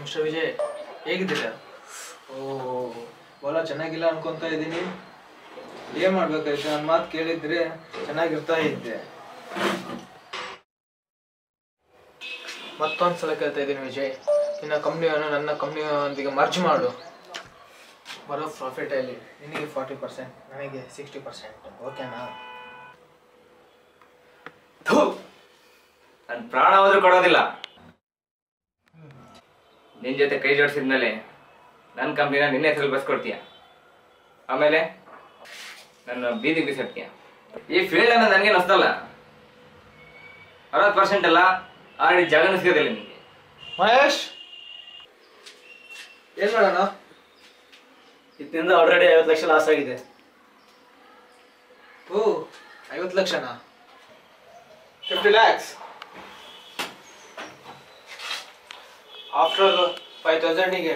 Mister Vijay ಹೇಗಿದ್ದೀರಾ ಓ ಭಾಳ ಚೆನ್ನಾಗಿಲ್ಲ ಅನ್ಕೊಂತ ಇದ್ದೀನಿ ಏನ್ ಮಾಡ್ಬೇಕಾಯ್ತು ನನ್ನ ಮಾತು ಕೇಳಿದ್ರೆ ಚೆನ್ನಾಗಿರ್ತಾ ಇದ್ದೆ ಮತ್ತೊಂದು ಸಲ ಕೇಳ್ತಾ ಇದ್ದೀನಿ ವಿಜಯ್ ನಿನ್ನ ಕಂಪ್ನಿಯನ್ನು ನನ್ನ ಕಂಪ್ನಿಯೊಂದಿಗೆ ಮರ್ಜ್ ಮಾಡು ಬರೋ ಪ್ರಾಫಿಟಲ್ಲಿ ನಿನಗೆ ಫಾರ್ಟಿ ಪರ್ಸೆಂಟ್ ನನಗೆ ಸಿಕ್ಸ್ಟಿ ಪರ್ಸೆಂಟ್ ಓಕೆನಾ ಥು ನನ್ನ ಪ್ರಾಣ ಹೋದ್ರೂ ಕೊಡೋದಿಲ್ಲ ನಿನ್ ಜೊತೆ ಕೈ ಜೋಡಿಸಿದ್ಮೇಲೆ ನನ್ನ ಕಂಪ್ನಿನ ನಿನ್ನೆ ಹೆಸರು ಬಸ್ಕೊಡ್ತೀಯ ಆಮೇಲೆ ನನ್ನ ಬೀದಿಗೆ ಬಿಸಾಡ್ತೀಯ ಈ ಫೀಲ್ಡ್ ಅನ್ನ ನನಗೆ ನಸ್ತಲ್ಲ ಅರವತ್ತು ಪರ್ಸೆಂಟ್ ಅಲ್ಲ ಆಲ್ರೆಡಿ ಜಾಗನೂ ಸಿಗೋದಿಲ್ಲ ನಿಮಗೆ ಮಹೇಶ್ ಏನ್ ಮಾಡೋಣ ಇದರಿಂದ ಆಲ್ರೆಡಿ ಐವತ್ತು ಲಕ್ಷ ಲಾಸ್ ಆಗಿದೆ ಓ ಐವತ್ತು ಲಕ್ಷನಾ fifty lakhs after all five ತೌಸಂಡಿಗೆ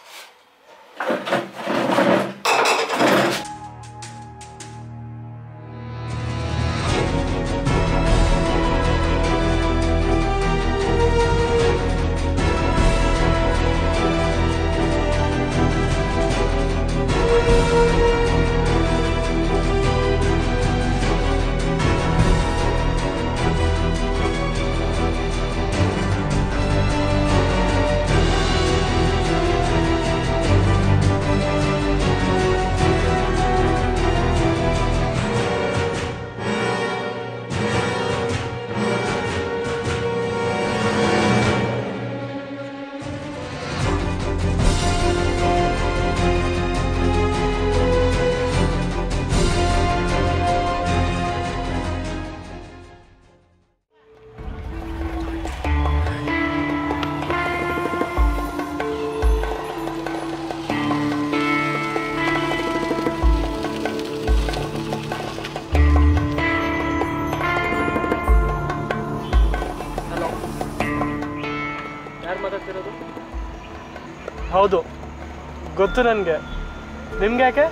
ಯಾರು ಮಾತಾಡ್ತಿರೋದು ಹೌದು ಗೊತ್ತು ನನಗೆ ನಿಮ್ಗೆ ಯಾಕೆ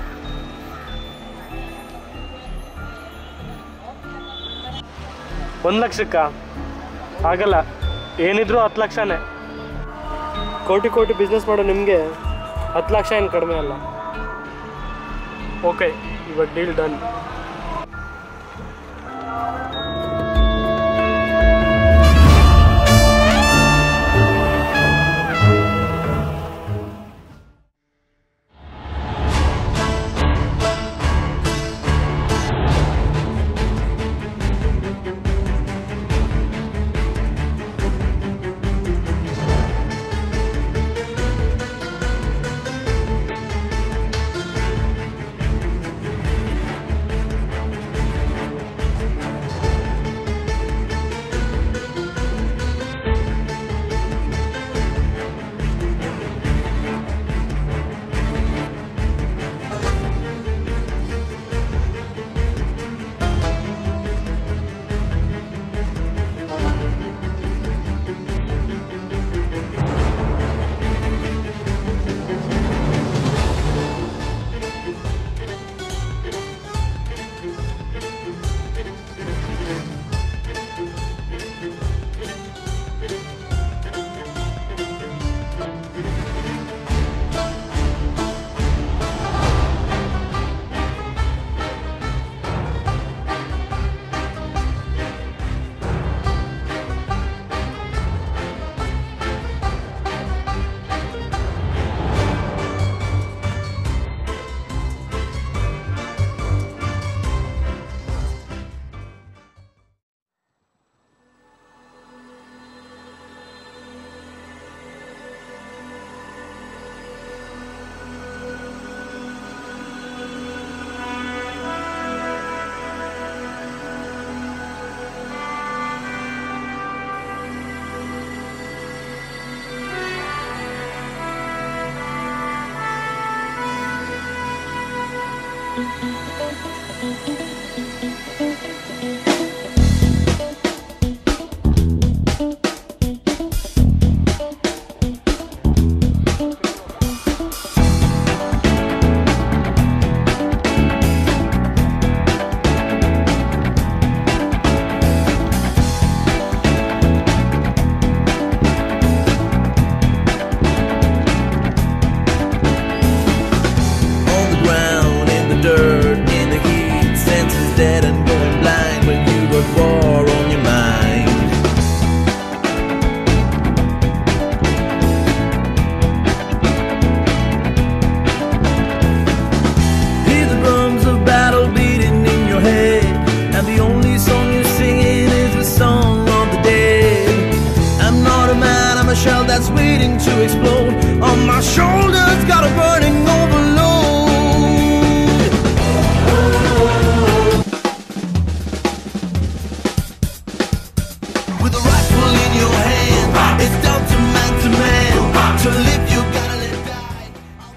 ಒಂದು ಲಕ್ಷಕ್ಕ ಆಗಲ್ಲ ಏನಿದ್ರು ಹತ್ತು ಲಕ್ಷನೇ ಕೋಟಿ ಕೋಟಿ ಬಿಸ್ನೆಸ್ ಮಾಡೋ ನಿಮಗೆ ಹತ್ತು ಲಕ್ಷ ಏನು ಕಡಿಮೆ ಅಲ್ಲ ಓಕೆ ಇವಾಗ deal done to live, you gotta let die.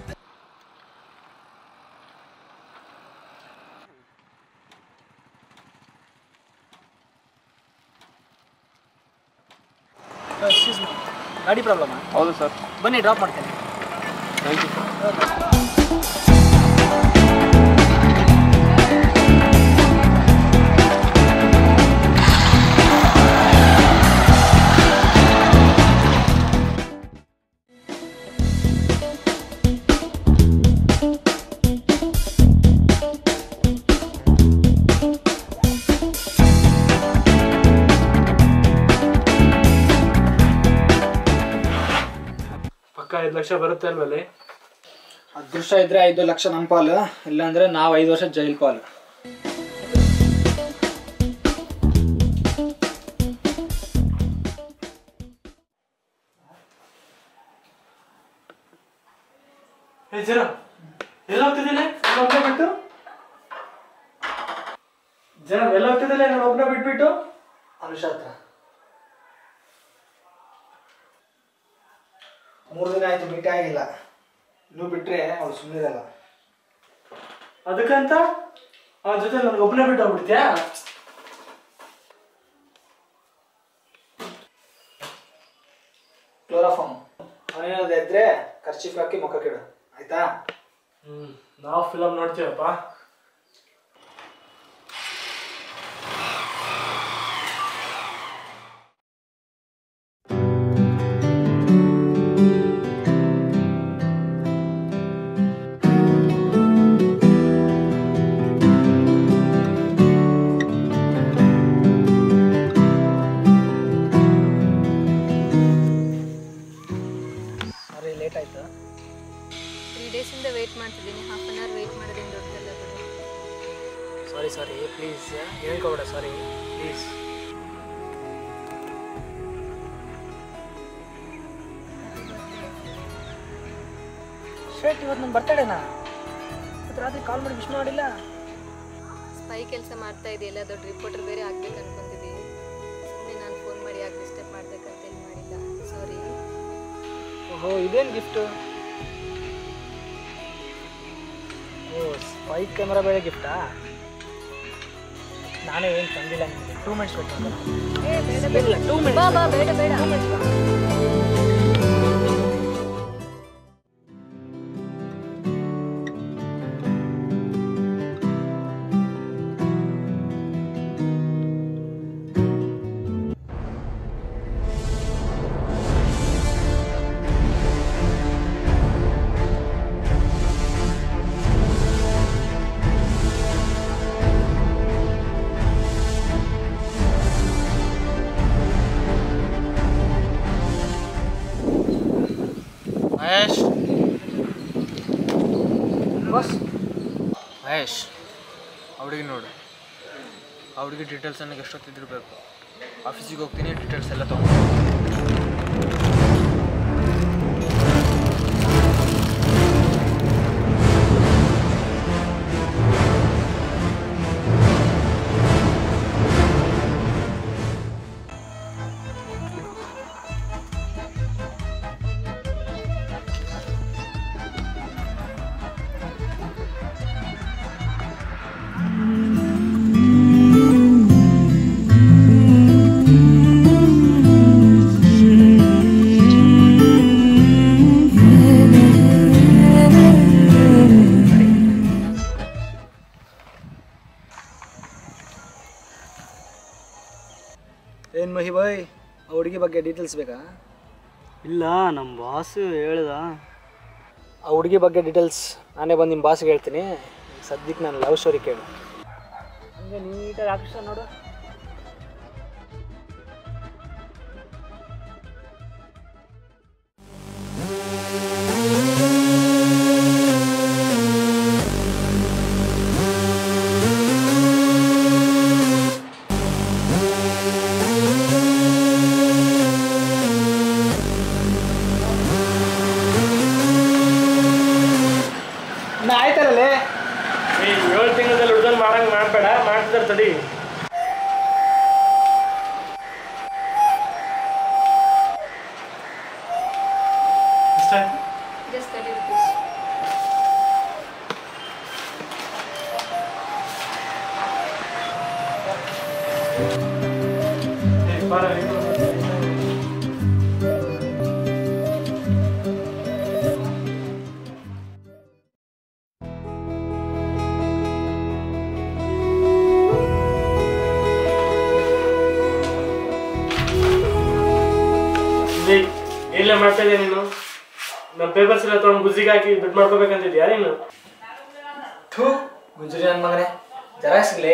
Excuse me ಗಾಡಿ ಪ್ರಾಬ್ಲಮ್ ಹೌದು ಸರ್ ಬನ್ನಿ ಡ್ರಾಪ್ ಮಾಡ್ತೇನೆ ಥ್ಯಾಂಕ್ ಯು ಪಕ್ಕ ಐದು ಲಕ್ಷ ಬರುತ್ತೆ ಅಲ್ವಲ್ಲಿ ಅದೃಷ್ಟ ಇದ್ರೆ ಐದು ಲಕ್ಷ ನಮ್ಮ ಪಾಲು ಇಲ್ಲಾಂದ್ರೆ ನಾವು ಐದು ವರ್ಷ ಜೈಲ್ ಪಾಲು ಏ ಜರ ಎಲ್ಲ ಹೋಗ್ತಿದ್ದಿಲ್ಲ ನಾನು ಒಬ್ಬನೇ ಬಿಟ್ಟು ಜನ ಎಲ್ಲ ಹೋಗ್ತಿದ್ದಿಲ್ಲ ನಾನು ಒಬ್ಬನೇ ಬಿಟ್ಬಿಟ್ಟು ಅನುಷ ಹತ್ರ ಮೂರು ದಿನ ಆಯ್ತು ಮೀಟ್ ಆಗಿಲ್ಲ ನೀವು ಬಿಟ್ರೆ ಅವಳು ಸುಮ್ಮನಿರಲ್ಲ ಅದಕ್ಕಂತ ಅವನ ಜೊತೆ ನನಗೆ ಒಬ್ಬನೇ ಬಿಟ್ಟು ಹೋಗ್ಬಿಡ್ತೀಯಾ ಕ್ಲೋರಾಫಾರ್ಮ್ ಅವನೇನಾದ್ರು ಎದ್ರೆ ಖರ್ಚಿಫ್ ಹಾಕಿ ಮುಖ ಕೆಡು ಆಯ್ತಾ ಹ್ಞೂ ನಾವು ಫಿಲಮ್ ನೋಡ್ತೀವಪ್ಪ ಸಾರಿ ಲೇಟ್ ಆಯ್ತು ತ್ರೀ ಡೇಸಿಂದ ವೆಯ್ಟ್ ಮಾಡ್ತಿದ್ದೀನಿ ಹಾಫ್ ಆನ್ ಅವರ್ ವೆಯ್ಟ್ ಮಾಡೋದೇನು ದೊಡ್ಡದಲ್ಲ ಬಿಡು ಸಾರಿ ಸಾರಿ ಪ್ಲೀಸ್ ಹೇಳ್ಕೊಬೇಡ ಸಾರಿ ಪ್ಲೀಸ್ ಶೇಟ್ ಇವತ್ತು ನನ್ನ ಬರ್ತಡೇನಾ ಇವತ್ತು ರಾತ್ರಿ ಕಾಲ್ ಮಾಡಿ ವಿಶ್ ಮಾಡಿಲ್ಲ ಸ್ಪೈ ಕೆಲಸ ಮಾಡ್ತಾ ಇದೆಯಲ್ಲ ದೊಡ್ಡ ರಿಪೋರ್ಟರ್ ಬೇರೆ ಆಗ್ಬೇಕು ಅನ್ಕೊಂತಿದ್ದೀವಿ ಸುಮ್ಮನೆ ನಾನು ಫೋನ್ ಮಾಡಿ ಯಾಕೆ ಡಿಸ್ಟರ್ಬ್ ಮಾಡ್ಬೇಕಂತ ಏನು ಮಾಡಿಲ್ಲ ಸಾರಿ ಓಹೋ ಇದೇನು ಗಿಫ್ಟು ಓ ಸ್ಪೈ ಕ್ಯಾಮ್ರಾ ಬೇರೆ ಗಿಫ್ಟಾ ನಾನೇ ಏನು ತಂದಿಲ್ಲ ನಿಮಗೆ ಟೂ ಮಿನಿಟ್ಸ್ ಬೇಕು ಏ ಬೇಡ ಬೇಡ ಟೂ ಬಾ ಬಾ ಬೇಡ ಬೇಡ ಮಹೇಶ್ ಬಸ್ ಮಹೇಶ್ ಹುಡುಗಿ ನೋಡು ಆ ಹುಡುಗಿ ಡೀಟೇಲ್ಸ್ ನನಗೆ ಎಷ್ಟೊತ್ತಿದ್ದಿರಬೇಕು ಆಫೀಸಿಗೆ ಹೋಗ್ತೀನಿ ಡೀಟೇಲ್ಸ್ ಎಲ್ಲ ತೊಗೊಂಡು ಏನು ಮಹಿ ಬಾಯ್ ಆ ಹುಡುಗಿ ಬಗ್ಗೆ ಡೀಟೇಲ್ಸ್ ಬೇಕಾ ಇಲ್ಲ ನಮ್ಮ ಬಾಸು ಹೇಳ್ದ ಆ ಹುಡುಗಿ ಬಗ್ಗೆ ಡೀಟೇಲ್ಸ್ ನಾನೇ ಬಂದು ನಿಮ್ಮ ಬಾಸ್ಗೆ ಹೇಳ್ತೀನಿ ಸದ್ಯಕ್ಕೆ ನಾನು ಲವ್ ಸ್ಟೋರಿ ಕೇಳು ಹಂಗೆ ನೀಟಾಗಿ ಹಾಕಿಸ್ತ ನೋಡು ನಾ ಆಯ್ತಲ್ಲೇ ಏಳು ತಿಂಗಳಲ್ಲಿ ಹುಡುಗನ್ ಮಾಡಂಗೆ ಮಾಡಬೇಡ ಮಾಡ್ತಿದ್ದಾರೆ ತಡಿ ಎಷ್ಟಾಯ್ತು ಜಸ್ಟ್ ತರ್ಟಿ ರುಪೀಸ್ ಏ, ಬಾರ, ಇದು ವಿಜಯ್, ಏನ್ಲೇ ಮಾಡ್ತಾ ಇದೀಯ ನೀನು ನಮ್ಮ ಪೇಪರ್ಸ್ ಎಲ್ಲ ತೊಗೊಂಡು ಗುಜ್ಜಿಗೆ ಹಾಕಿ ದುಡ್ಡು ಮಾಡ್ಕೋಬೇಕಂತಿದ್ಯಾ ನೀನು ಥೂ ಗುಜರಿ ನನ್ನ ಮಗನೇ ಜರಾಕ್ಸ್ಲೇ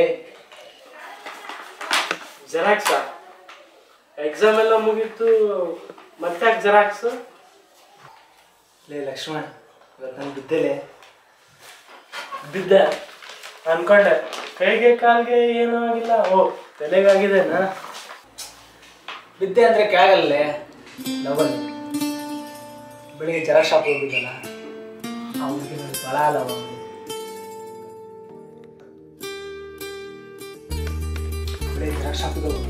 ಜೆರಾಕ್ಸ ಎಕ್ಸಾಮ್ ಎಲ್ಲ ಮುಗೀತು ಮತ್ತೆ ಯಾಕೆ ಜೆರಾಕ್ಸ್ ಲೇ ಲಕ್ಷ್ಮಣ್ ಇವತ್ತು ನಾನು ಬಿದ್ದೆಲೆ ಬಿದ್ದೆ ಅನ್ಕೊಂಡೆ ಕೈಗೆ ಕಾಲ್ಗೆ ಏನೂ ಆಗಿಲ್ಲ ಓ ತಲೆಗಾಗಿದೆನಾ ಬಿದ್ದೆ ಅಂದ್ರೆ ಕ್ಯಾಗಲ್ಲೇ ಲವಲ್ ಬೆಳಿಗ್ಗೆ ಜರ ಶಾಪ್ ಹೋಗಿದ್ದಲ್ಲ ಆ ಹುಡುಗಿ ನನಗೆ ಬಳ ಲವ್ ಬೆಳಿಗ್ಗೆ ಜರ ಶಾಪಿಗೆ ಹೋಗಿ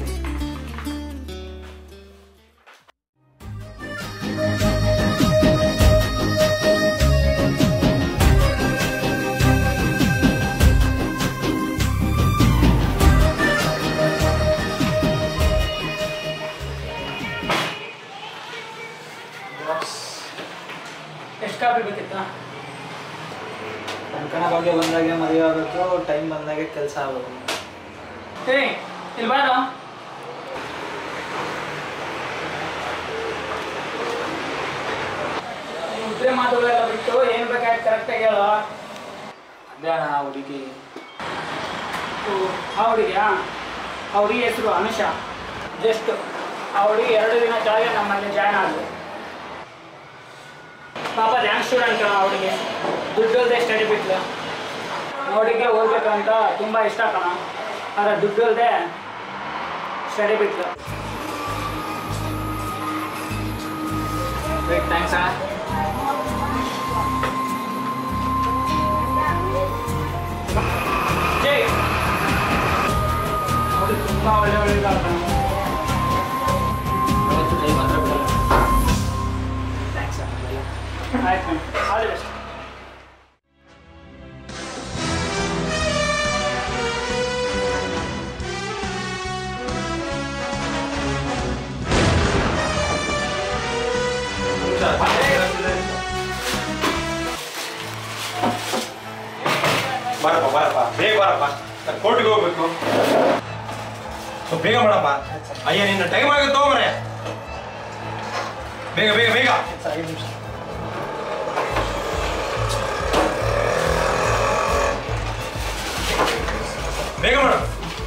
ಎಷ್ಟು ಕಾಪಿ ಬೇಕಿತ್ತಾ ನನ್ನ ಕಣ ಬಗ್ಗೆ ಬಂದಾಗೆ ಮದುವೆ ಆಗಬೇಕು ಟೈಮ್ ಬಂದಾಗೆ ಕೆಲಸ ಆಗಬೇಕು ಏ ಇಲ್ಲಿ ಬಾರ ಮುದ್ರೆ ಮಾತುಗಳೆಲ್ಲ ಬಿಟ್ಟು ಏನು ಬೇಕಾಯ್ತು ಕರೆಕ್ಟಾಗಿ ಹೇಳು ಅದೇ ಅಣ್ಣ ಆ ಹುಡುಗಿ ಓ, ಆ ಹುಡುಗಿಯಾ ಆ ಹುಡುಗಿ ಹೆಸರು ಅನುಷಾ ಜಸ್ಟ್ ಆ ಹುಡುಗಿ ಎರಡು ದಿನ ಕೆಳಗೆ ನಮ್ಮಲ್ಲಿ ಜಾಯ್ನ್ ಆದ್ಲು ಪಾಪ ರ್ಯಾಂಕ್ ಸ್ಟೂಡೆಂಟ್ ಕಣ ಅವಳಿಗೆ ದುಡ್ಡು ಇಲ್ಲದೆ ಸ್ಟಡಿ ಬಿಟ್ಲು ಅವಳಿಗೆ ಓದ್ಬೇಕಂತ ತುಂಬ ಇಷ್ಟ ಕಣ ಆದರೆ ದುಡ್ಡು ಇಲ್ಲದೆ ಸ್ಟಡಿ ಬಿಟ್ಲು ಥ್ಯಾಂಕ್ಸ್ ಅಣ್ಣ ಜೈ ಅವಳು ತುಂಬ ಒಳ್ಳೆ ಒಳ್ಳೆ ಕಣ ಅವತ್ತು ಟೈಮ್ ಹತ್ರ ಬಿಡಲ್ಲ ಥ್ಯಾಂಕ್ಸ್ ಅಣ್ಣ ಆಯ್ತು ಆಲ್ ದಿ ಬೆಸ್ಟ್ ಬರಪ್ಪ ಬರಪ್ಪ ಬೇಗ ಬರಪ್ಪ ನಾನು ಕೋರ್ಟ್ಗೆ ಹೋಗ್ಬೇಕು ಸ್ವಲ್ಪ ಬೇಗ ಮಾಡಪ್ಪ ಅಯ್ಯ ನಿನ್ನ ಟೈಮ್ ಆಗುತ್ತೆ ಮರೆ ಬೇಗ ಬೇಗ ಬೇಗ ಸರ್ ಐದು ನಿಮಿಷ ಬೇಗ ಮಾಡು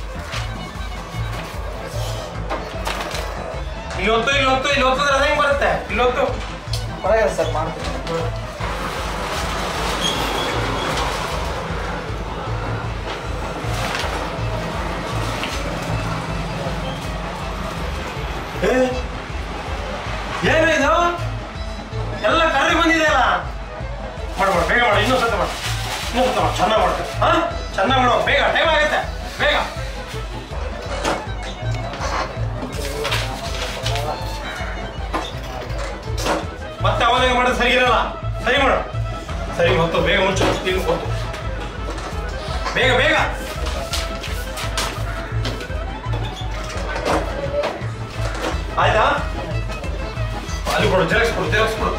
ಇಲ್ಲಿ ಹೊತ್ತು ಇಲ್ಲಿ ಹೊತ್ತು ಇಲ್ಲಿ ಹೊತ್ತಿದ್ರೆ ಅದು ಹೆಂಗ್ ಬರುತ್ತೆ ಇಲ್ಲಿ ಹೊತ್ತು ಪರವಾಗಿಲ್ಲ ಸರ್ ಮಾಡ್ತೀನಿ ಏ, ಏನು ಇದು ಎಲ್ಲ ಕರ್ರಿ ಬಂದಿದೆಯಲ್ಲ ಮಾಡು ಮಾಡು ಬೇಗ ಮಾಡು ಇನ್ನೂ ಸತ ಮಾಡು ಇನ್ನೂ ಸತ ಮಾಡು ಚೆನ್ನಾಗಿ ಮಾಡು ಹಾ ಚೆನ್ನಾಗಿ ಮಾಡು ಬೇಗ ಟೈಮ್ ಆಗುತ್ತೆ ಬೇಗ ಮತ್ತೆ ಅವನಿಗೆ ಮಾಡೋದು ಸರಿ ಇರಲ್ಲ ಸರಿ ಮಾಡು ಸರಿ ಹೊತ್ತು ಬೇಗ ಮುಂಚೆ ಇಲ್ಲಿ ಹೊತ್ತು ಬೇಗ ಬೇಗ ಆಯ್ತಾ ಅಲ್ಲಿ ಕೊಡು ಜೆರಾಕ್ಸ್ ಕೊಡು ಜೆರಾಕ್ಸ್ ಕೊಡು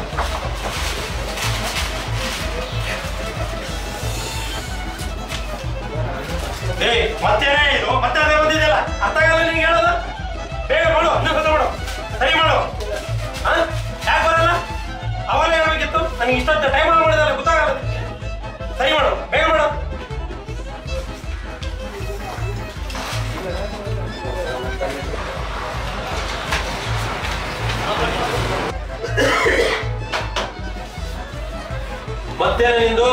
ಏಯ್ ಮತ್ತೇನೇ ಇದು ಮತ್ತೆ ಅದೇ ಬಂದಿದೆಯಲ್ಲ ಅರ್ಥ ಆಗಲ್ಲ ನಿನ್ಗೆ ಹೇಳೋದು ಬೇಗ ಮಾಡು ಇನ್ನೂ ಕಥೆ ಮಾಡು ಸರಿ ಮಾಡು ಹಾ ಯಾಕೆ ಬರಲ್ಲ ಅವಾಗ ಹೇಳ್ಬೇಕಿತ್ತು ನನಗೆ ಇಷ್ಟೊತ್ತು ಟೈಮ್ ಮಾಡಿದಲ್ಲ ಗೊತ್ತಾಗಲ್ಲ ನಿನ್ಗೆ. ಸರಿ ಮಾಡು ಬೇಗ ಮಾಡು ಮತ್ತೇನ ನಿಂದು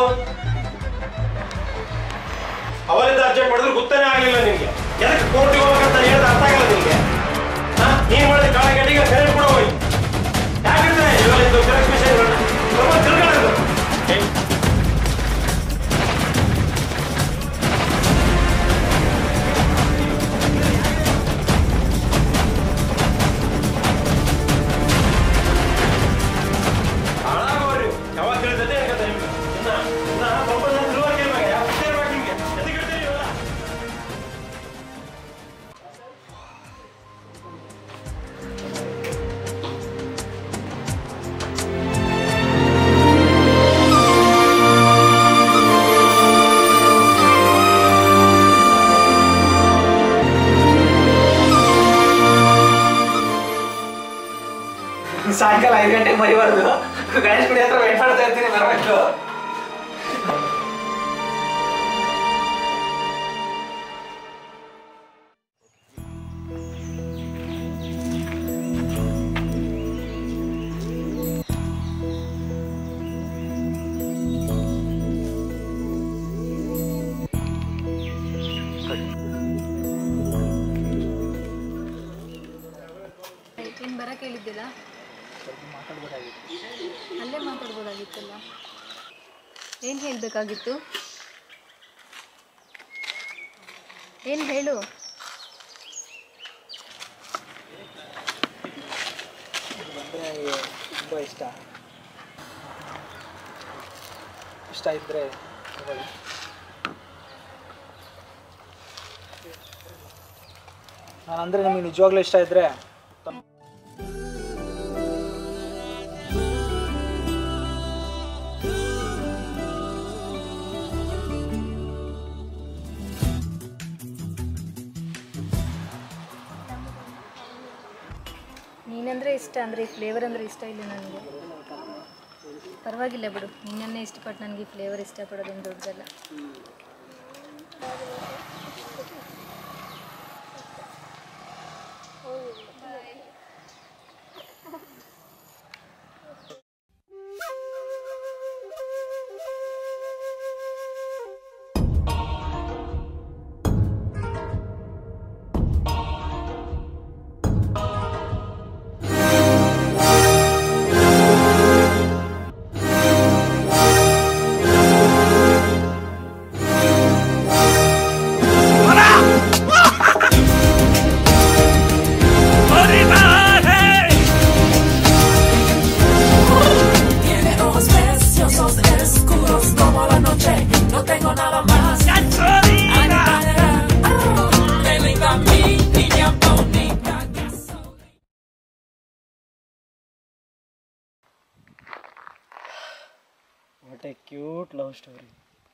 ಅವರಿಂದ ಅರ್ಜೆಂಟ್ ಮಾಡಿದ್ರೆ ಗೊತ್ತೇ ಆಗಲಿಲ್ಲ ನಿನ್ಗೆ ಎದಕ್ಕೆ ಕೋರ್ಟಿಗೆ ಹೋಗ್ಬೇಕಂತ ಹೇಳಿದ್ರೆ ಅರ್ಥ ಆಗಲ್ಲ ನಿನ್ಗೆ ಹಾ ನೀನ್ ಮಾಡಿದ ಕಾಳ ಗಡಿಗೆ ಬೇರೆ ಕೂಡ ಹೋಗಿ ಯಾಕಿದ್ರೆ ಇವಾಗ ಇದು ಜೆರಾಕ್ಸ್ ಮಿಷನ್ ಸ್ವಲ್ಪ ತಿರ್ಗಾಡೋದು ಏಯ್. ಹಾಳ ಸಾಯಂಕಾಲ ಐದು ಗಂಟೆಗೆ ಮರಿಬಾರ್ದು ಗಣೇಶ್ ಗುಡಿ ಹತ್ರ ವೇಟ್ ಮಾಡ್ತಾ ಇರ್ತೀನಿ ಬರಬೇಕು ನೀನು ಬರಕ್ಕೆ ಹೇಳಿದ್ದಿಲ್ಲ ಅಲ್ಲೇ ಮಾತಾಡ್ಬೋದಾಗಿತ್ತಲ್ಲ ಏನು ಹೇಳಬೇಕಾಗಿತ್ತು ಏನು ಹೇಳು ಬಂದರೆ ತುಂಬ ಇಷ್ಟ ಇಷ್ಟ ಇದ್ದರೆ ತಗೊಳ್ಳಿ ನಾನು ಅಂದರೆ ನಿಮಗೆ ನಿಜವಾಗ್ಲೂ ಇಷ್ಟ ಇದ್ದರೆ ನೀನಂದರೆ ಇಷ್ಟ ಅಂದರೆ ಈ ಫ್ಲೇವರ್ ಅಂದರೆ ಇಷ್ಟ ಇಲ್ಲ ನನಗೆ ಪರವಾಗಿಲ್ಲ ಬಿಡು ನಿನ್ನನ್ನೇ ಇಷ್ಟಪಟ್ಟು ನನಗೆ ಈ ಫ್ಲೇವರ್ ಇಷ್ಟಪಡೋದೇನು ದೊಡ್ಡದಲ್ಲ Tiene ojos preciosos, eres oscuros como la noche. No tengo nada más. Animal, ah, Qué linda mi niña bonita. What a cute love story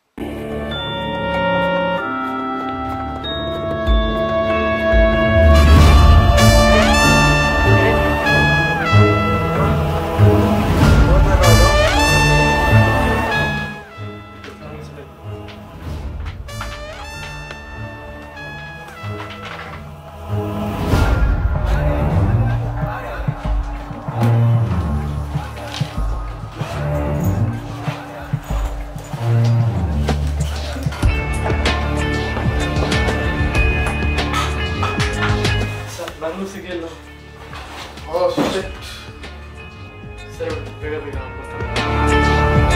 ನನಗೂ ಸಿಗಲಿಲ್ಲ ಓ ಶಿಟ್ ಸರಿ ಬೇಗ ಬೇಗ ಬರ್ತಾರೆ.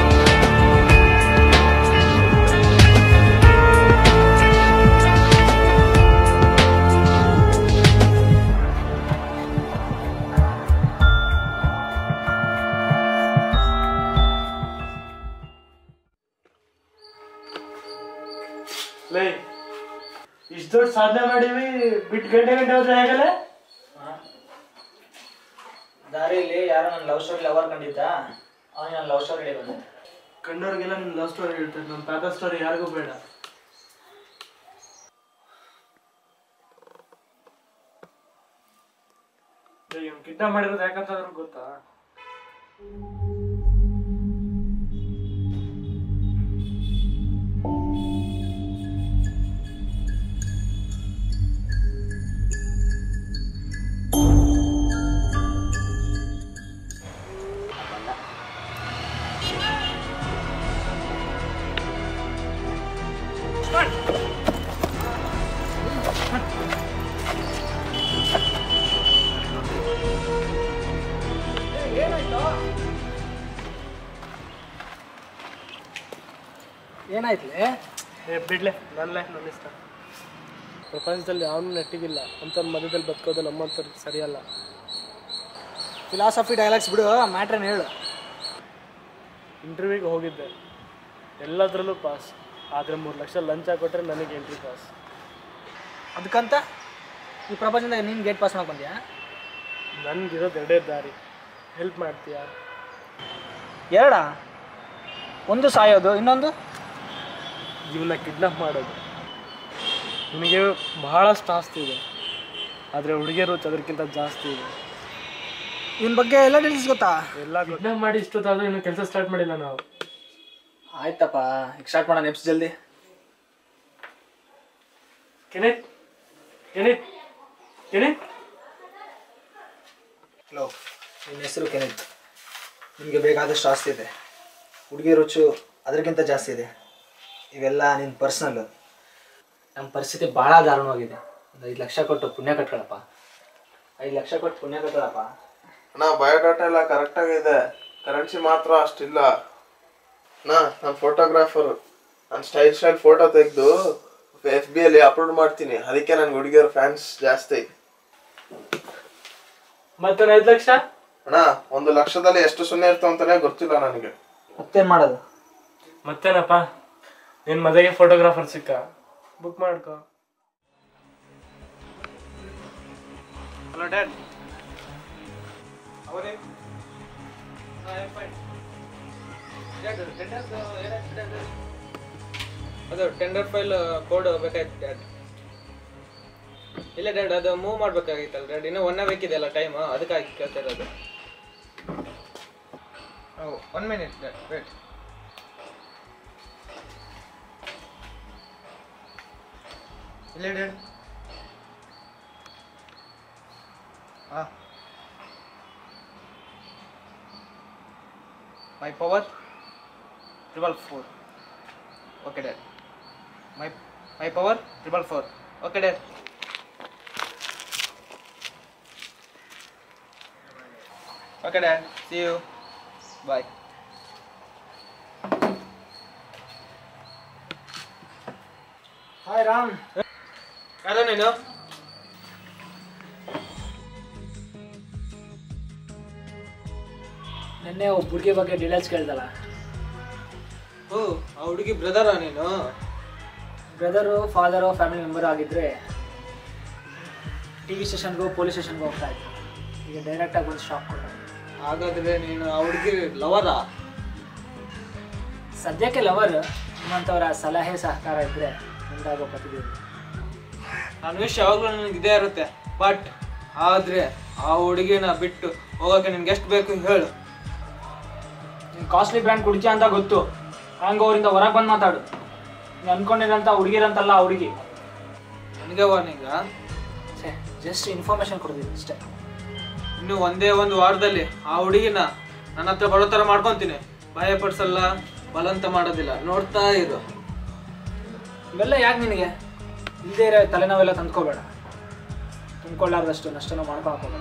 ಲೇ ಇಷ್ಟು ದೊಡ್ಡ ಸಾಧನೆ ಮಾಡೀವಿ ಬಿಟ್ಟು ಗಂಟೆ ಗಂಟೆ ಹೋದ್ರೆ ಹೇಗಲ್ಲ ದಾರಿಯಲ್ಲಿ ಯಾರೋ ನನ್ನ ಲವ್ ಸ್ಟೋರಿ ಲವರ್ ಕಂಡಿದ್ದ ಅವನಿಗೆ ನಾನು ಲವ್ ಸ್ಟೋರಿ ಹೇಳಿ ಬಂದೆ ಕಂಡವ್ರಿಗೆಲ್ಲ ನಿನ್ನ ಲವ್ ಸ್ಟೋರಿ ಹೇಳ್ತಾರೆ ನಮ್ಮ ತಾತ ಸ್ಟೋರಿ ಯಾರಿಗೂ ಬೇಡ ಇವ್ನು ಕಿಡ್ನಾಪ್ ಮಾಡಿರೋದು ಯಾಕಂತಂದ್ರೆ ಗೊತ್ತಾ ಏನಾಯ್ತಲೇ ಏ ಬಿಡ್ಲೆ ನನ್ನ ಲೈಫ್ ನನ್ನ ಇಷ್ಟ ಪ್ರಪಂಚದಲ್ಲಿ ಯಾವನು ನೆಟ್ಟಿಗಿಲ್ಲ ಅಂತ ಮಧ್ಯದಲ್ಲಿ ಬದುಕೋದು ನಮ್ಮಂಥವ್ರಿಗೆ ಸರಿಯಲ್ಲ ಫಿಲಾಸಫಿ ಡೈಲಾಗ್ಸ್ ಬಿಡು ಮ್ಯಾಟ್ರನ್ ಹೇಳು ಇಂಟರ್ವ್ಯೂಗೆ ಹೋಗಿದ್ದೆ ಎಲ್ಲದರಲ್ಲೂ ಪಾಸ್ ಆದರೆ ಮೂರು ಲಕ್ಷ ಲಂಚ ಕೊಟ್ಟರೆ ನನಗೆ ಎಂಟ್ರಿ ಪಾಸ್ ಅದಕ್ಕಂತ ಈ ಪ್ರಪಂಚದಾಗ ನೀನು ಗೇಟ್ ಪಾಸ್ ಮಾಡಕ್ಕೆ ಬಂದ್ಯಾ ನನಗಿರೋದು ಎರಡೇ ದಾರಿ ಹೆಲ್ಪ್ ಮಾಡ್ತೀಯಾ ಎರಡಾ ಒಂದು ಸಾಯೋದು ಇನ್ನೊಂದು ಇವನ್ನ ಕಿಡ್ನಾಪ್ ಮಾಡೋದು ನಿನಗೆ ಬಹಳಷ್ಟು ಆಸ್ತಿ ಇದೆ ಆದರೆ ಹುಡುಗಿಯರು ಅದಕ್ಕಿಂತ ಜಾಸ್ತಿ ಇದೆ ಇವನ್ ಬಗ್ಗೆ ಎಲ್ಲ ಡೀಟೇಲ್ಸ್ ಗೊತ್ತಾ ಎಲ್ಲ ಕಿಡ್ನಾಪ್ ಮಾಡಿ ಇಷ್ಟೊತ್ತಾದ್ರೂ ಇನ್ನು ಕೆಲಸ ಸ್ಟಾರ್ಟ್ ಮಾಡಿಲ್ಲ ನಾವು ಆಯ್ತಪ್ಪ ಈಗ ಸ್ಟಾರ್ಟ್ ಮಾಡೋಣ ನೆಪ್ಸ್ ಜಲ್ದಿ ಕೆನೆತ್ ಕೆನೆತ್ ಕೆನೆತ್ ಹಲೋ ನಿನ್ನ ಹೆಸರು ಕೆನೆತ್ ನಿಮಗೆ ಬೇಕಾದಷ್ಟು ಆಸ್ತಿ ಇದೆ ಹುಡುಗಿ ರುಚು ಅದಕ್ಕಿಂತ ಜಾಸ್ತಿ ಇದೆ ಇವೆಲ್ಲ ನಿನ್ನ ಪರ್ಸ್ನಲ್ಲು ನಮ್ಮ ಪರಿಸ್ಥಿತಿ ಭಾಳ ದಾರುಣವಾಗಿದೆ ಒಂದು ಐದು ಲಕ್ಷ ಕೊಟ್ಟು ಪುಣ್ಯ ಕಟ್ಕೊಳಪ್ಪ ಐದು ಲಕ್ಷ ಕೊಟ್ಟು ಪುಣ್ಯ ಕಟ್ಕೊಳಪ್ಪ ಅಣ್ಣ ಬಯೋಡಾಟಾ ಎಲ್ಲ ಕರೆಕ್ಟಾಗಿದೆ ಕರೆನ್ಸಿ ಮಾತ್ರ ಅಷ್ಟಿಲ್ಲ ಅಣ್ಣ ನಾನು ಫೋಟೋಗ್ರಾಫರ್ ನಾನು ಸ್ಟೈಲ್ ಸ್ಟೈಲ್ ಫೋಟೋ ತೆಗೆದು ಎಫ್ ಬಿ ಅಲ್ಲಿ ಅಪ್ಲೋಡ್ ಮಾಡ್ತೀನಿ ಅದಕ್ಕೆ ನನ್ಗೆ ಹುಡುಗಿಯರ ಫ್ಯಾನ್ಸ್ ಜಾಸ್ತಿ ಮತ್ತೊಂದು ಐದು ಲಕ್ಷ ಅಣ್ಣ ಒಂದು ಲಕ್ಷದಲ್ಲಿ ಎಷ್ಟು ಸೊನ್ನೆ ಇರ್ತಾವ ಅಂತಾನೆ ಗೊತ್ತಿಲ್ಲ ನನಗೆ ಮತ್ತೇನು ಮಾಡೋದು ಮತ್ತೇನಪ್ಪ ನಿನ್ನ ಮದುವೆಗೆ ಫೋಟೋಗ್ರಾಫರ್ ಸಿಕ್ಕ ಬುಕ್ ಮಾಡ್ಕೋ ಹಲೋ ಡ್ಯಾಡ್ ಅದು ಟೆಂಡರ್ ಫೈಲ್ ಕೋಡ್ ಬೇಕಾಯ್ತು ಡ್ಯಾಡ್ ಇಲ್ಲ ಡ್ಯಾಡ್ ಅದು ಮೂವ್ ಮಾಡ್ಬೇಕಾಗಿತ್ತಲ್ಲ ಡ್ಯಾಡ್ ಇನ್ನೂ ಒನ್ ಬೇಕಿದೆ ಅಲ್ಲ ಟೈಮ್ ಅದಕ್ಕಾಗಿ ಕೇಳ್ತಾ ಇರೋದು ಒನ್ ಮಿನಿಟ್ ಡ್ಯಾಡ್ ವೇಟ್ ಇಲ್ಲ ಡ್ಯಾಡ್ ಹಾಂ My power triple four. Okay, dad. My my power triple four. Okay, dad. Okay, dad. See you. Bye. Hi, Ram. ಯಾರು ನೀನು ನಿನ್ನೆ ಒಬ್ಬ ಹುಡುಗಿ ಬಗ್ಗೆ ಡೀಟೇಲ್ಸ್ ಕೇಳ್ದಲ್ಲ ಓ ಆ ಹುಡುಗಿ ಬ್ರದರಾ ನೀನು ಬ್ರದರು ಫಾದರು ಫ್ಯಾಮಿಲಿ ಮೆಂಬರ್ ಆಗಿದ್ದರೆ ಟಿ ವಿ ಸ್ಟೇಷನ್ಗೂ ಪೊಲೀಸ್ ಸ್ಟೇಷನ್ಗೂ ಹೋಗ್ತಾ ಇತ್ತು ಈಗ ಡೈರೆಕ್ಟಾಗಿ ಬಂದು ಶಾಪ್ ಕೊಟ್ಟ ಹಾಗಾದ್ರೆ ನೀನು ಆ ಹುಡುಗಿ ಲವರಾ ಸದ್ಯಕ್ಕೆ ಲವರ್ ನಿಮ್ಮಂಥವರ ಸಲಹೆ ಸಹಕಾರ ಇದ್ದರೆ ಮುಂದಾಗೋ ಪ್ರತಿದಿನ ನನ್ನ ವಿಷಯ ಯಾವಾಗಲೂ ನನಗೆ ಇದೇ ಇರುತ್ತೆ ಬಟ್ ಆದ್ರೆ ಆ ಹುಡುಗಿನ ಬಿಟ್ಟು ಹೋಗೋಕೆ ನಿನ್ಗೆ ಎಷ್ಟು ಬೇಕು ಹೇಳು ನೀನು ಕಾಸ್ಟ್ಲಿ ಬ್ರ್ಯಾಂಡ್ ಕುಡಿತೀಯ ಅಂತ ಗೊತ್ತು ಹಂಗೆ ಅವರಿಂದ ಹೊರಗೆ ಬಂದು ಮಾತಾಡು ನೀನು ಅನ್ಕೊಂಡಿರೋಂಥ ಹುಡುಗಿರಂತಲ್ಲ ಆ ಹುಡುಗಿ ನನಗೆ ವಾರ್ನಿಂಗ ಛೇ ಜಸ್ಟ್ ಇನ್ಫಾರ್ಮೇಷನ್ ಕೊಡ್ತೀನಿ ಅಷ್ಟೇ ಇನ್ನು ಒಂದೇ ಒಂದು ವಾರದಲ್ಲಿ ಆ ಹುಡುಗಿನ ನನ್ನ ಹತ್ರ ಬರೋ ಥರ ಮಾಡ್ಕೊತೀನಿ ಭಯ ಪಡಿಸಲ್ಲ ಬಲವಂತ ಮಾಡೋದಿಲ್ಲ ನೋಡ್ತಾ ಇರು ಇವೆಲ್ಲ ಯಾಕೆ ನಿನಗೆ ಇಲ್ಲದೇ ಇರೋ ತಲೆನೋವೆಲ್ಲ ತಂದ್ಕೋಬೇಡ ತುಂಬ್ಕೊಳ್ಳಾರ್ದಷ್ಟು ನಷ್ಟನೂ ಮಾಡ್ಕೊಳಕ್ ಹೋಗ್ಬೇಡ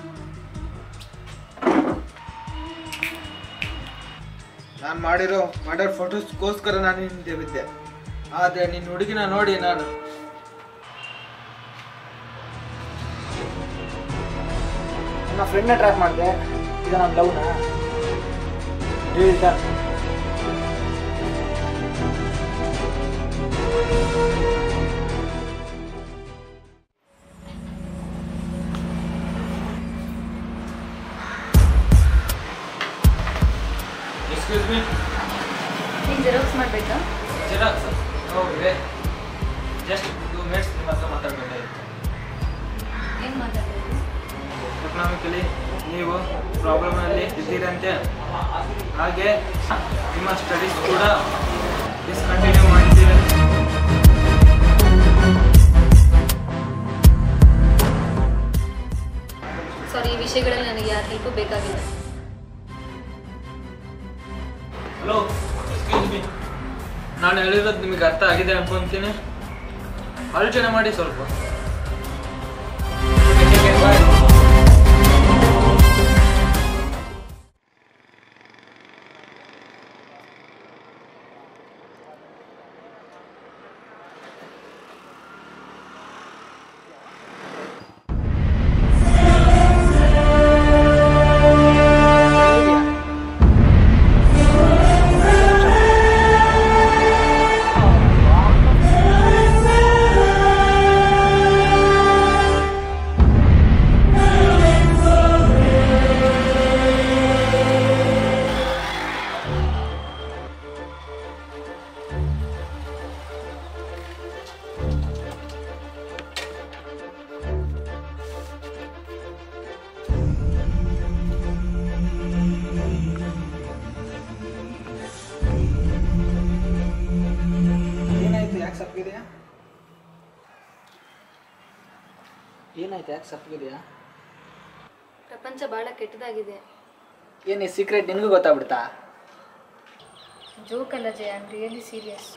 ನಾನು ಮಾಡಿರೋ ಮಾಡಿರೋ ಫೋಟೋಸ್ಗೋಸ್ಕರ ನಾನು ಹಿಂದೆ ಬಿದ್ದೆ ಆದರೆ ನಿನ್ನ ಹುಡುಗಿನ ನೋಡಿ ನಾನು ನನ್ನ ಫ್ರೆಂಡ್ನ ಟ್ರ್ಯಾಕ್ ಮಾಡಿದೆ ಈಗ ನನ್ನ ಲವ್ನ ಡೀಲ್ ಡನ್ ಎಕ್ಸ್ಕ್ಯೂಸ್ ಮೀ ನೀನು ಜೆರಾಕ್ಸ್ ಮಾಡಬೇಕಾ ಜಿರಾಕ್ಸ್ ಹೌದು ಜಸ್ಟ್ ಟೂ ಮಿನಿಟ್ಸ್ ನಿಮ್ಮ ಹತ್ರ ಮಾತಾಡಬೇಕಾಗಿತ್ತು ಏನು ಮಾತಾಡೋದು ಎಕನಾಮಿಕಲಿ ನೀವು ಪ್ರಾಬ್ಲಮಲ್ಲಿ ಇದ್ದೀರಂತೆ ಹಾಗೆ ನಿಮ್ಮ ಸ್ಟಡೀಸ್ ಕೂಡ ಡಿಸ್ಕಂಟಿನ್ಯೂ ಮಾಡಿದ್ದೀರಿ ಸಾರಿ ಈ ವಿಷಯಗಳಲ್ಲಿ ನನಗೆ ಯಾರ ಹೆಲ್ಪು ಬೇಕಾಗಿಲ್ಲ ಹಲೋ ಎಕ್ಸ್ಕ್ಯೂಸ್ ಮೀ ನಾನು ಹೇಳಿರೋದು ನಿಮಗೆ ಅರ್ಥ ಆಗಿದೆ ಅನ್ಕೊಂತೀನಿ ಆಲೋಚನೆ ಮಾಡಿ ಸ್ವಲ್ಪ Bye. ಆ ಏನಾಯ್ತು ಯಾಕೆ ಸಪ್ಪಗಿದೆಯಾ ಪ್ರಪಂಚ ಭಾಳ ಕೆಟ್ಟದಾಗಿದೆ ಏನು ಈ ಸೀಕ್ರೆಟ್ ನಿನಗೂ ಗೊತ್ತಾಗ್ಬಿಡ್ತಾ ಜೋಕ್ ಅಲ್ಲ ಜಯ ಐಮ್ ರಿಯಲಿ ಸೀರಿಯಸ್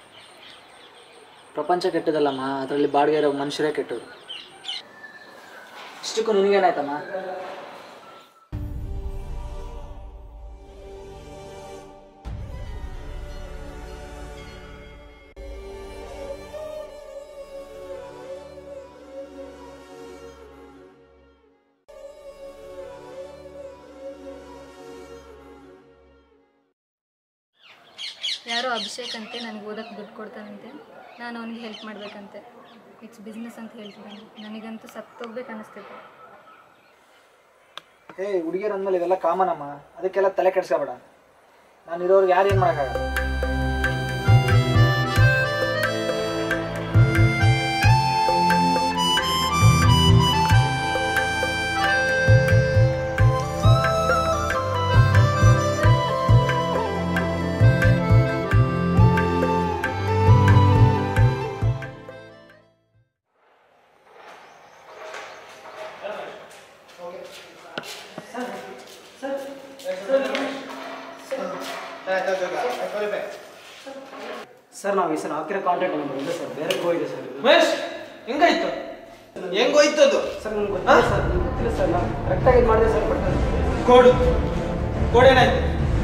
ಪ್ರಪಂಚ ಕೆಟ್ಟದಲ್ಲಮ್ಮ ಅದರಲ್ಲಿ ಬಾಡಿಗೆ ಇರೋ ಮನುಷ್ಯರೇ ಕೆಟ್ಟರು ಇಷ್ಟಕ್ಕೂ ನಿನಗೇನಾಯ್ತಮ್ಮ ಯಾರೋ ಅಭಿಷೇಕ್ ಅಂತೆ ನನಗೆ ಓದಕ್ಕೆ ದುಡ್ಡು ಕೊಡ್ತಾನಂತೆ ನಾನು ಅವನಿಗೆ ಹೆಲ್ಪ್ ಮಾಡಬೇಕಂತೆ ಇಟ್ಸ್ ಬಿಸ್ನೆಸ್ ಅಂತ ಹೇಳ್ತಿದ್ದಾನೆ ನನಗಂತೂ ಸತ್ತೋಗ್ಬೇಕು ಅನ್ನಿಸ್ತೈತೆ ಹೇ ಹುಡುಗಿಯರು ಅಂದಮೇಲೆ ಇದೆಲ್ಲ ಕಾಮನ್ ಅಮ್ಮ ಅದಕ್ಕೆಲ್ಲ ತಲೆ ಕೆಡ್ಸ್ಕೊಬೇಡ ನಾನು ಇರೋರ್ಗೆ ಯಾರು ಏನು ಮಾಡೋಕ್ಕಾಗಲ್ಲ ಸರ್ ನಾವು ಈ ಸರ್ ಹಾಕಿರೋ ಕಾಂಟ್ಯಾಕ್ಟ್ ನಂಬರ್ ಇಲ್ಲ ಸರ್ ಬೇರೆ ಹೋಗಿದೆ ಸರ್ ಮಹೇಶ್ ಹೆಂಗಾಯ್ತು ಹೆಂಗೋಯ್ತು ಅದು ಸರ್ ನಮ್ಗೆ ಗೊತ್ತಿಲ್ಲ ಸರ್ ನಿಮ್ಗೆ ಗೊತ್ತಿಲ್ಲ ಸರ್ ನಾವು ಕರೆಕ್ಟಾಗಿ ಇದು ಮಾಡಿದೆ ಸರ್ ಬಟ್ ಕೋಡು ಕೋಡ್ ಏನಾಯ್ತು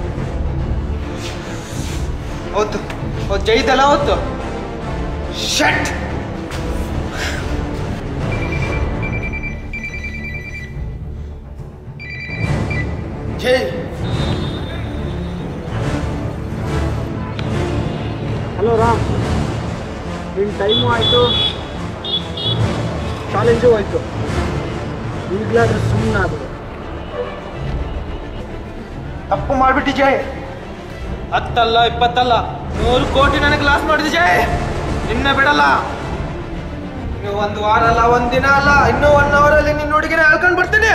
ಅವತ್ತು ಅವತ್ತು ಜೈತಲ್ಲ ಅವತ್ತು ಶಟ್ ಜೈ ಹಲೋ ರಾಮ್ ನಿನ್ನ ಟೈಮು ಆಯಿತು ಚಾಲೆಂಜು ಹೋಯ್ತು ಈಗಲಾದ್ರೂ ಸುಮ್ಮನೆ ಅದು ತಪ್ಪು ಮಾಡ್ಬಿಟ್ಟು ಜೈ ಹತ್ತಲ್ಲ ಇಪ್ಪತ್ತಲ್ಲ ನೂರು ಕೋಟಿ ನನಗೆ ಲಾಸ್ ಮಾಡಿದೆ ಜೈ ನಿನ್ನ ಬಿಡಲ್ಲ ನೀವು ಒಂದು ವಾರ ಅಲ್ಲ ಒಂದ್ ದಿನ ಅಲ್ಲ ಇನ್ನೂ ಒನ್ ಅವರ್ ಅಲ್ಲಿ ನಿನ್ನ ಹುಡುಗಿನ ಹೇಳ್ಕೊಂಡ್ ಬರ್ತೀನಿ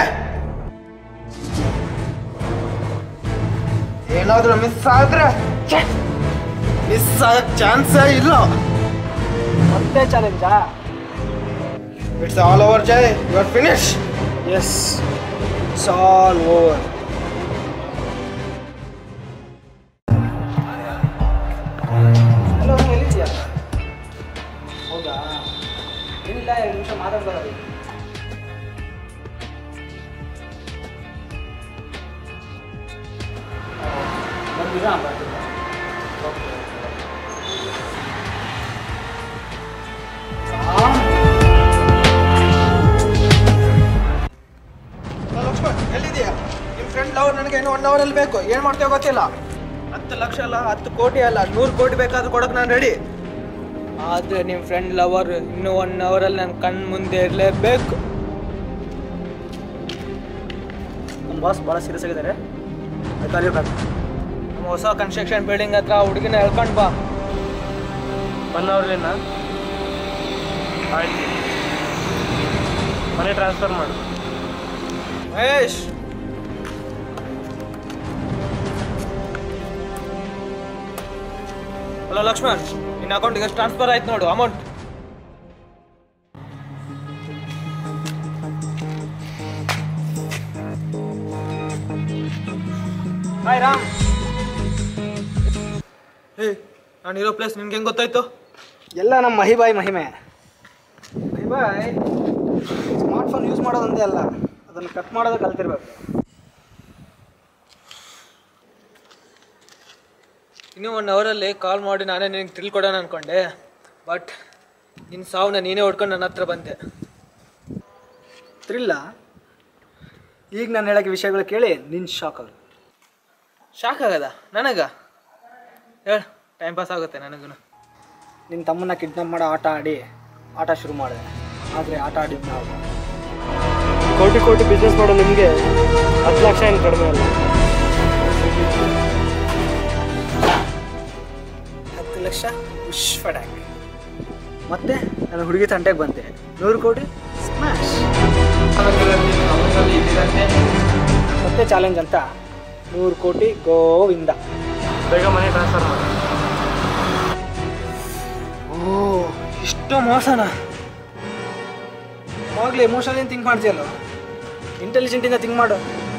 ಏನಾದ್ರೂ ಮಿಸ್ ಆದ್ರೆ ಮಿಸ್ ಆಗಕ್ ಚಾನ್ಸೇ ಇಲ್ಲ ಮತ್ತೆ ಚಾಲೆಂಜಾ it's all over Jai you are finish yes it's all over hello ಎಲ್ಲಿದ್ಯಾ ಹೌದಾ ಏನಿಲ್ಲ ಎರಡು ನಿಮಿಷ ಮಾತಾಡ್ತಾರೆ ಬಂದಿರಾ ಬರ್ತೀನಿ ಲಕ್ಷ್ಮಣ್ ಎಲ್ಲಿದೆಯಾ ನಿಮ್ಮ ಫ್ರೆಂಡ್ ಲವ್ ನನಗೆ ಇನ್ನು ಒನ್ ಅವರಲ್ಲಿ ಬೇಕು ಏನು ಮಾಡ್ತೇವೆ ಗೊತ್ತಿಲ್ಲ ಹತ್ತು ಲಕ್ಷ ಅಲ್ಲ ಹತ್ತು ಕೋಟಿ ಅಲ್ಲ ನೂರು ಕೋಟಿ ಬೇಕಾದ್ರೂ ಕೊಡೋಕೆ ನಾನು ರೆಡಿ ಆದರೆ ನಿಮ್ಮ ಫ್ರೆಂಡ್ ಲವರ್ ಇನ್ನೂ ಒನ್ ಅವರಲ್ಲಿ ನನ್ನ ಕಣ್ಣು ಮುಂದೆ ಇರಲೇಬೇಕು ನಮ್ಮ ಬಾಸ್ ಭಾಳ ಸೀರಿಯಸ್ ಆಗಿದ್ದಾರೆ ಕಲಿಬೇಕು ನಮ್ಮ ಹೊಸ ಕನ್ಸ್ಟ್ರಕ್ಷನ್ ಬಿಲ್ಡಿಂಗ್ ಹತ್ರ ಹುಡುಗಿನ ಹೇಳ್ಕೊಂಡು ಬಾ ಬನ್ನವ್ರಲಿನ ಆಯ್ತು ಮನೆ ಟ್ರಾನ್ಸ್ಫರ್ ಮಾಡು ಮಹೇಶ್ ಹಲೋ ಲಕ್ಷ್ಮಣ್ ನಿನ್ನ ಅಕೌಂಟಿಗೆ ಎಷ್ಟು ಟ್ರಾನ್ಸ್ಫರ್ ಆಯ್ತು ನೋಡು ಅಮೌಂಟ್ ಹಾಯ್ ರಾಮ್ ಏ ನಾನಿರೋ ಪ್ಲೇಸ್ ನಿನ್ಗೆ ಹೆಂಗೆ ಗೊತ್ತಾಯ್ತು ಎಲ್ಲ ನಮ್ಮ ಮಹಿಬಾಯಿ ಮಹಿಮೆ ಮಹಿಬಾಯ್ ಸ್ಮಾರ್ಟ್ಫೋನ್ ಯೂಸ್ ಮಾಡೋದೊಂದೇ ಅಲ್ಲ ಅದನ್ನು ಕಟ್ ಮಾಡೋದು ಕಲ್ತಿರ್ಬೇಕು ಇನ್ನೂ ಒನ್ ಅವರಲ್ಲಿ ಕಾಲ್ ಮಾಡಿ ನಾನೇ ನಿನಗೆ ತಿಳ್ಕೊಡೋಣ ಅನ್ಕೊಂಡೆ ಬಟ್ ನಿನ್ನ ಸಾವನ್ನ ನೀನೇ ಹೊಡ್ಕೊಂಡು ನನ್ನ ಹತ್ರ ಬಂದೆ ಥ್ರಿಲ್ಲ ಈಗ ನಾನು ಹೇಳೋಕ್ಕೆ ವಿಷಯಗಳು ಕೇಳಿ ನಿನ್ನ ಶಾಕ್ ಆಗ ಶಾಕ್ ಆಗದ ನನಗ ಹೇಳ ಟೈಮ್ ಪಾಸ್ ಆಗುತ್ತೆ ನನಗೂ ನಿನ್ನ ತಮ್ಮನ್ನ ಕಿಡ್ನಾಪ್ ಮಾಡೋ ಆಟ ಆಡಿ ಆಟ ಶುರು ಮಾಡಿದೆ ಆದರೆ ಆಟ ಆಡಿದ್ದು ನಾವು ಕೋಟಿ ಕೋಟಿ ಬಿಸ್ನೆಸ್ ಮಾಡೋ ನಿಮಗೆ ಹತ್ತು ಲಕ್ಷ ಏನು ಕಡಿಮೆ ಅಲ್ಲ ಹತ್ತು ಲಕ್ಷ ವಿಶ್ವಡ್ಯಾಕ್ ಮತ್ತೆ ನನ್ನ ಹುಡುಗಿ ತಂಟೆಗೆ ಬಂದೆ ನೂರು ಕೋಟಿ ಸ್ಮ್ಯಾಶ್ ಮತ್ತೆ ಚಾಲೆಂಜ್ ಅಂತ ನೂರು ಕೋಟಿ ಗೋವಿಂದ ಬೇಗ ಮನೆ ಟ್ರಾನ್ಸ್ಫರ್ ಮಾಡು ಓ ಇಷ್ಟು ಮೋಸನ ಹೋಗ್ಲಿ ಎಮೋಷನಲ್ ಥಿಂಕ್ ಮಾಡ್ತೀಯಲ್ಲ ಇಂಟೆಲಿಜೆಂಟಿಂದ ಥಿಂಕ್ ಮಾಡು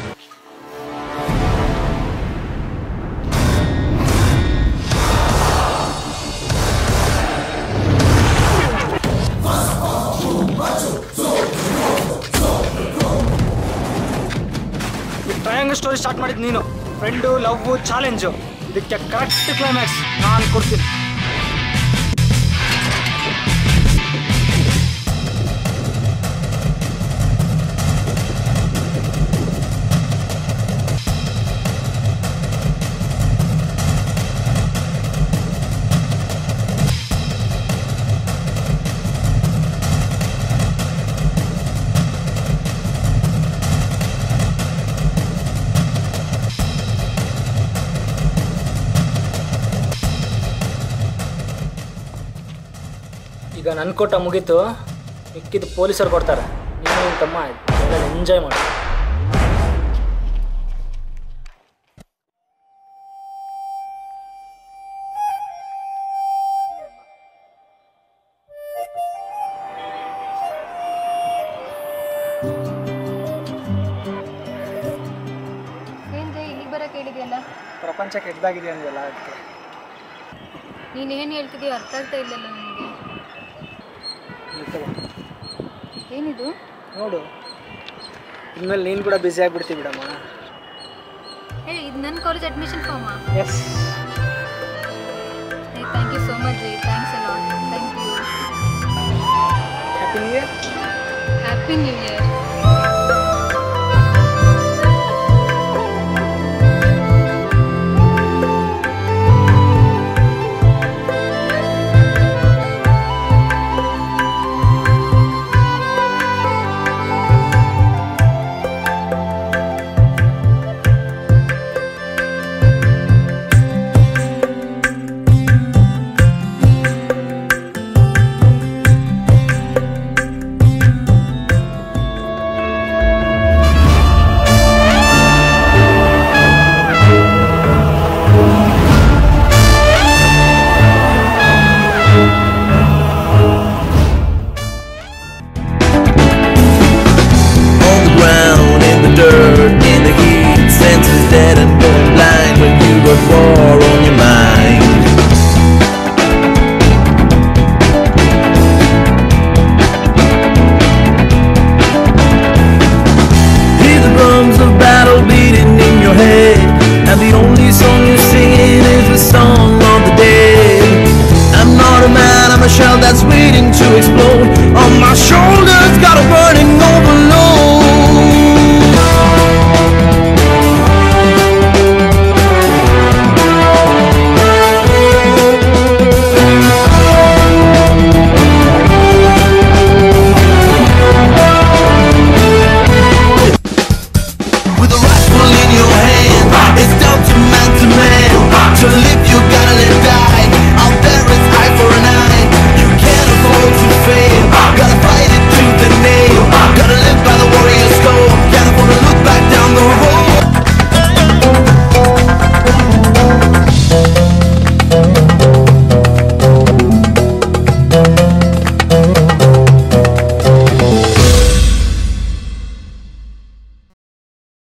ಈ ಟ್ರಯಾಂಗಲ್ ಸ್ಟೋರಿ ಸ್ಟಾರ್ಟ್ ಮಾಡಿದ್ದು ನೀನು ಫ್ರೆಂಡು ಲವ್ ಚಾಲೆಂಜು ಇದಕ್ಕೆ ಕರೆಕ್ಟ್ ಕ್ಲೈಮ್ಯಾಕ್ಸ್ ನಾನು ಕೊಡ್ತೀನಿ ಈಗ ನನ್ನ ಕೊಟ್ಟ ಮುಗೀತು ಮಿಕ್ಕಿದ್ದು ಪೊಲೀಸರು ಕೊಡ್ತಾರೆ ನೀನು ನಿನ್ನ ತಮ್ಮ ಎಂಜಾಯ್ ಮಾಡಿ ಏನು ಜೈ ಇಲ್ಲಿಗೆ ಬರೋಕೆ ಹೇಳಿದೆಯಲ್ಲ ಪ್ರಪಂಚ ಕೆಟ್ಟದಾಗಿದೆ ಅಂದಲ್ಲ ಅದಕ್ಕೆ ನೀನು ಏನು ಹೇಳ್ತಿದೀಯ ಅರ್ಥ ಆಗ್ತಾ ಇಲ್ಲಲ್ಲ ನನಗೆ ಏನಿದು ನೋಡು ಇನ್ಮೇಲೆ ನೀನು ಕೂಡ ಬ್ಯುಸಿ ಆಗಿಬಿಡ್ತೀವಿ ಬಿಡಮ್ಮ ಏ ಇದು ನನ್ನ ಕಾಲೇಜ್ ಅಡ್ಮಿಷನ್ ಫಾರ್ಮಾ ಎಸ್ ಏ thank you so much Jai thanks a lot thank you happy new year happy new year